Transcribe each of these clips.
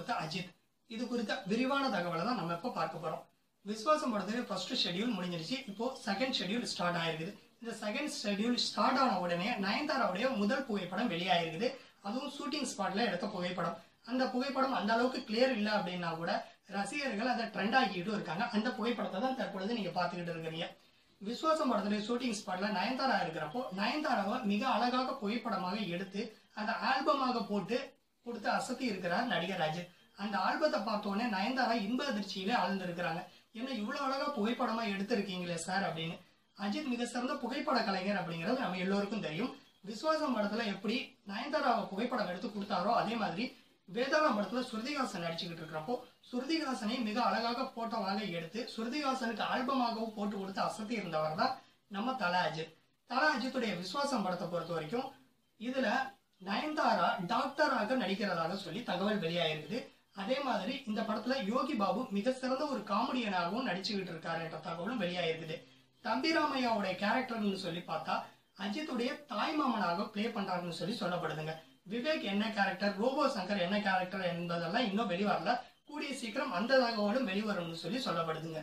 கொடுத்த அஜித் இது குறித்த விரிவான தகவலை தான் நம்ம இப்போ பார்க்க போறோம் விஸ்வாசம் படத்துக்கு ஃபர்ஸ்ட் ஷெட்யூல் முடிஞ்சிருச்சு இப்போ செகண்ட் ஷெட்யூல் ஸ்டார்ட் ஆயிருக்குது இந்த செகண்ட் ஷெட்யூல் ஸ்டார்ட் ஆன உடனே நயன்தாராவுடைய முதல் புகைப்படம் வெளியாயிருக்குது அதுவும் ஷூட்டிங் ஸ்பாட்ல எடுத்த புகைப்படம் அந்த புகைப்படம் அந்த அளவுக்கு கிளியர் இல்லை அப்படின்னா கூட ரசிகர்கள் அதை ட்ரெண்ட் ஆக்கிட்டு இருக்காங்க அந்த புகைப்படத்தை தான் தற்பொழுது நீங்க பார்த்துக்கிட்டு இருக்கிறீங்க விஸ்வாசம் படத்துல ஷூட்டிங் ஸ்பாட்ல நயன்தாரா இருக்கிறப்போ நயன்தாராவை மிக அழகாக புகைப்படமாக எடுத்து அதை ஆல்பமாக போட்டு கொடுத்து அசத்தி இருக்கிறார் நடிகர் அஜித் அந்த ஆல்பத்தை பார்த்த உடனே நயன்தாரா இன்ப அதிர்ச்சியிலே ஆழ்ந்திருக்கிறாங்க என்ன இவ்வளவு அழகா புகைப்படமா எடுத்திருக்கீங்களே சார் அப்படின்னு அஜித் மிக சிறந்த புகைப்பட கலைஞர் அப்படிங்கிறது நம்ம எல்லோருக்கும் தெரியும் விஸ்வாசம் படத்துல எப்படி நயன்தாராவை புகைப்படம் எடுத்து கொடுத்தாரோ அதே மாதிரி வேதாளம் படத்துல ஸ்ருதிஹாசன் நடிச்சுக்கிட்டு இருக்கிறப்போ ஸ்ருதிஹாசனை மிக அழகாக போட்டோவாக எடுத்து ஸ்ருதிஹாசனுக்கு ஆல்பமாகவும் போட்டு கொடுத்து அசத்தி இருந்தவர் தான் நம்ம தல அஜித் தல அஜித்துடைய விஸ்வாசம் படத்தை பொறுத்த வரைக்கும் இதுல நயன்தாரா டாக்டராக நடிக்கிறதாக சொல்லி தகவல் வெளியாயிருக்குது அதே மாதிரி இந்த படத்துல யோகி பாபு மிக சிறந்த ஒரு காமெடியனாகவும் நடிச்சுக்கிட்டு இருக்காரு என்ற தகவலும் வெளியாயிருக்குது தம்பிராமையாவுடைய கேரக்டர்னு சொல்லி பார்த்தா அஜித்துடைய தாய்மாமனாக ப்ளே பண்றாருன்னு சொல்லி சொல்லப்படுதுங்க விவேக் என்ன கேரக்டர் ரோபோ சங்கர் என்ன கேரக்டர் என்பதெல்லாம் இன்னும் வெளிவரல கூடிய சீக்கிரம் அந்த தகவலும் வெளிவரும்னு சொல்லி சொல்லப்படுதுங்க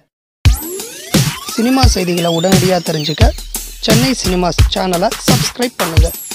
சினிமா செய்திகளை உடனடியாக தெரிஞ்சுக்க சென்னை சினிமாஸ் சேனலை சப்ஸ்கிரைப் பண்ணுங்கள்